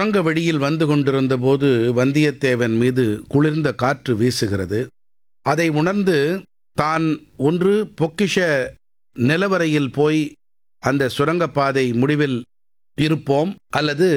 சுரங்க வழியில் வந்து கொண்டிருந்த போது வந்தியத்தேவன் மீது குளிர்ந்த காற்று வீசுகிறது அதை உணர்ந்து தான் ஒன்று பொக்கிஷ நிலவரையில் போய் அந்த சுரங்கப்பாதை முடிவில் இருப்போம் அல்லது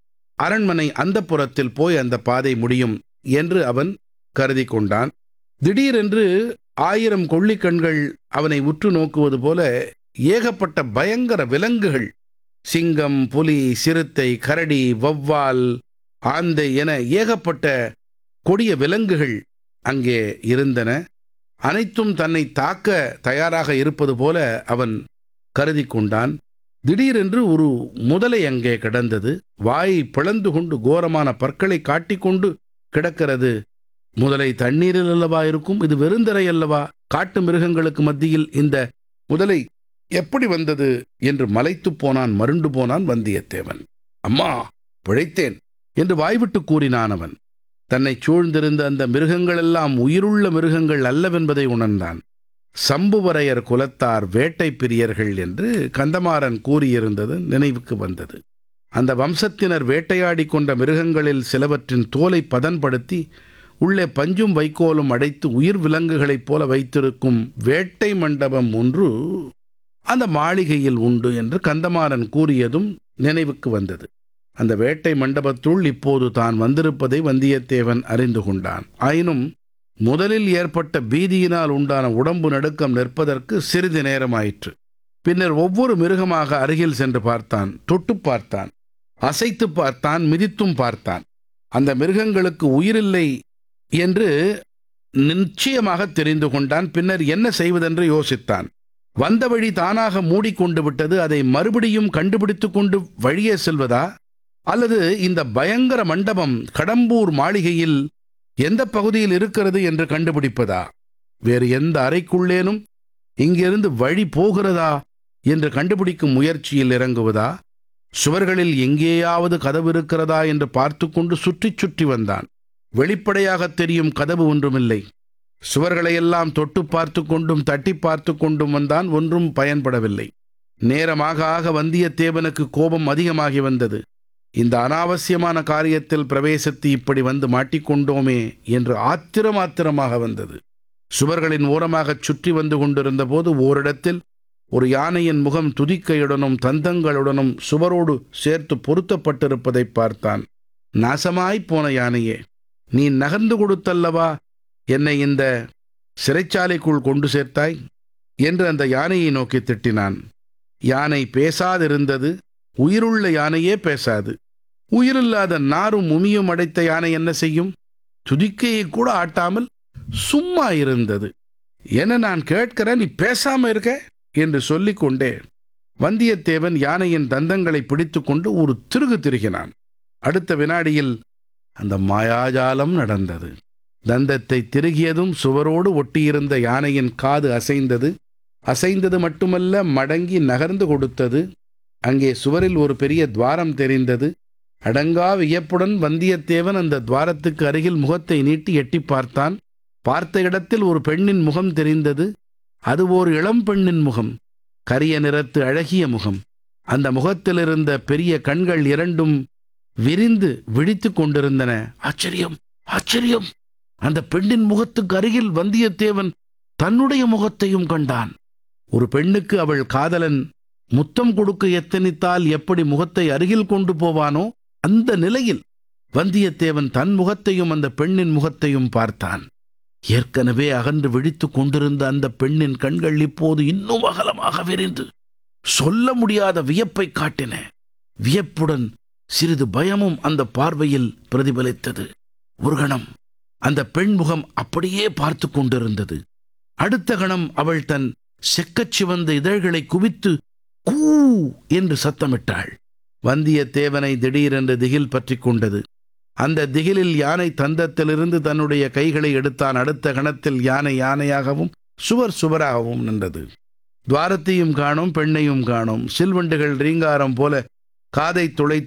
அரண்மனை அந்தப்புறத்தில் போய் அந்த பாதை முடியும் என்று அவன் கருதி கொண்டான் திடீரென்று ஆயிரம் கொள்ளிக்கண்கள் அவனை உற்று நோக்குவது போல ஏகப்பட்ட பயங்கர விலங்குகள் சிங்கம் புலி சிறுத்தை கரடி வௌவால் ஆந்தை என ஏகப்பட்ட கொடிய விலங்குகள் அங்கே இருந்தன அனைத்தும் தன்னை தாக்க தயாராக இருப்பது போல அவன் கருதி கொண்டான் திடீரென்று ஒரு முதலை அங்கே கிடந்தது வாயை பிளந்து கொண்டு கோரமான பற்களை காட்டிக்கொண்டு கிடக்கிறது முதலை தண்ணீரில் அல்லவா இருக்கும் இது வெறுந்தரை அல்லவா காட்டு மிருகங்களுக்கு மத்தியில் இந்த முதலை எப்படி வந்தது என்று மலைத்துப் போனான் மருண்டு போனான் வந்தியத்தேவன் அம்மா பிழைத்தேன் என்று வாய்விட்டு கூறினான் அவன் தன்னைச் சூழ்ந்திருந்த அந்த மிருகங்களெல்லாம் உயிருள்ள மிருகங்கள் அல்லவென்பதை உணர்ந்தான் சம்புவரையர் குலத்தார் வேட்டை பிரியர்கள் என்று கந்தமாறன் கூறியிருந்தது நினைவுக்கு வந்தது அந்த வம்சத்தினர் வேட்டையாடி கொண்ட மிருகங்களில் சிலவற்றின் தோலை பதன்படுத்தி உள்ளே பஞ்சும் வைக்கோலும் அடைத்து உயிர் விலங்குகளைப் போல வைத்திருக்கும் வேட்டை மண்டபம் ஒன்று அந்த மாளிகையில் உண்டு என்று கந்தமாறன் கூறியதும் நினைவுக்கு வந்தது அந்த வேட்டை மண்டபத்துள் இப்போது தான் வந்திருப்பதை வந்தியத்தேவன் அறிந்து கொண்டான் ஆயினும் முதலில் ஏற்பட்ட பீதியினால் உண்டான உடம்பு நடுக்கம் நிற்பதற்கு சிறிது நேரமாயிற்று பின்னர் ஒவ்வொரு மிருகமாக அருகில் சென்று பார்த்தான் தொட்டு பார்த்தான் அசைத்து பார்த்தான் மிதித்தும் பார்த்தான் அந்த மிருகங்களுக்கு உயிரில்லை என்று நிச்சயமாக தெரிந்து கொண்டான் பின்னர் என்ன செய்வதென்று யோசித்தான் வந்த வழி தானாக மூடிக்கொண்டு விட்டது அதை மறுபடியும் கண்டுபிடித்து கொண்டு வழியே செல்வதா அல்லது இந்த பயங்கர மண்டபம் கடம்பூர் மாளிகையில் எந்த பகுதியில் இருக்கிறது என்று கண்டுபிடிப்பதா வேறு எந்த அறைக்குள்ளேனும் இங்கிருந்து வழி போகிறதா என்று கண்டுபிடிக்கும் முயற்சியில் இறங்குவதா சுவர்களில் எங்கேயாவது கதவு இருக்கிறதா என்று பார்த்து கொண்டு சுற்றி சுற்றி வந்தான் வெளிப்படையாக தெரியும் கதவு ஒன்றுமில்லை சுவர்களையெல்லாம் தொட்டு பார்த்து கொண்டும் தட்டி பார்த்து கொண்டும் வந்தான் ஒன்றும் பயன்படவில்லை நேரமாக ஆக வந்தியத்தேவனுக்கு கோபம் அதிகமாகி வந்தது இந்த அனாவசியமான காரியத்தில் பிரவேசித்து இப்படி வந்து மாட்டிக்கொண்டோமே என்று ஆத்திரம் ஆத்திரமாக வந்தது சுவர்களின் ஓரமாகச் சுற்றி வந்து கொண்டிருந்த போது ஓரிடத்தில் ஒரு யானையின் முகம் துதிக்கையுடனும் தந்தங்களுடனும் சுவரோடு சேர்த்து பொருத்தப்பட்டிருப்பதை பார்த்தான் நாசமாய்ப் போன யானையே நீ நகர்ந்து கொடுத்தல்லவா என்னை இந்த சிறைச்சாலைக்குள் கொண்டு சேர்த்தாய் என்று அந்த யானையை நோக்கி திட்டினான் யானை பேசாதிருந்தது உயிருள்ள யானையே பேசாது உயிரில்லாத நாரும் உமியும் அடைத்த யானை என்ன செய்யும் துதிக்கையை கூட ஆட்டாமல் சும்மா இருந்தது என்ன நான் கேட்கிறேன் நீ பேசாம இருக்க என்று சொல்லிக்கொண்டே வந்தியத்தேவன் யானையின் தந்தங்களை பிடித்துக்கொண்டு ஒரு திருகு திருகினான் அடுத்த வினாடியில் அந்த மாயாஜாலம் நடந்தது தந்தத்தை திருகியதும் சுவரோடு ஒட்டியிருந்த யானையின் காது அசைந்தது அசைந்தது மட்டுமல்ல மடங்கி நகர்ந்து கொடுத்தது அங்கே சுவரில் ஒரு பெரிய துவாரம் தெரிந்தது அடங்கா வியப்புடன் வந்தியத்தேவன் அந்த துவாரத்துக்கு அருகில் முகத்தை நீட்டி எட்டி பார்த்தான் பார்த்த இடத்தில் ஒரு பெண்ணின் முகம் தெரிந்தது அது ஓர் இளம் பெண்ணின் முகம் கரிய நிறத்து அழகிய முகம் அந்த முகத்தில் இருந்த பெரிய கண்கள் இரண்டும் விரிந்து விழித்து கொண்டிருந்தன ஆச்சரியம் ஆச்சரியம் அந்த பெண்ணின் முகத்துக்கு அருகில் வந்தியத்தேவன் தன்னுடைய முகத்தையும் கண்டான் ஒரு பெண்ணுக்கு அவள் காதலன் முத்தம் கொடுக்க எத்தனித்தால் எப்படி முகத்தை அருகில் கொண்டு போவானோ அந்த நிலையில் வந்தியத்தேவன் தன் முகத்தையும் அந்த பெண்ணின் முகத்தையும் பார்த்தான் ஏற்கனவே அகன்று விழித்துக் கொண்டிருந்த அந்த பெண்ணின் கண்கள் இப்போது இன்னும் அகலமாக விரிந்து சொல்ல முடியாத வியப்பை காட்டின வியப்புடன் சிறிது பயமும் அந்த பார்வையில் பிரதிபலித்தது ஒரு கணம் அந்த பெண் முகம் அப்படியே பார்த்து கொண்டிருந்தது அடுத்த கணம் அவள் தன் செக்கச் சிவந்த இதழ்களை குவித்து கூ என்று சத்தமிட்டாள் வந்தியத்தேவனை திடீரென்று திகில் பற்றிக் கொண்டது அந்த திகிலில் யானை தந்தத்திலிருந்து தன்னுடைய கைகளை எடுத்தான் அடுத்த கணத்தில் யானை யானையாகவும் சுவர் சுவராகவும் நின்றது துவாரத்தையும் காணோம் பெண்ணையும் காணோம் சில்வண்டுகள் ரீங்காரம் போல காதை துளைத்து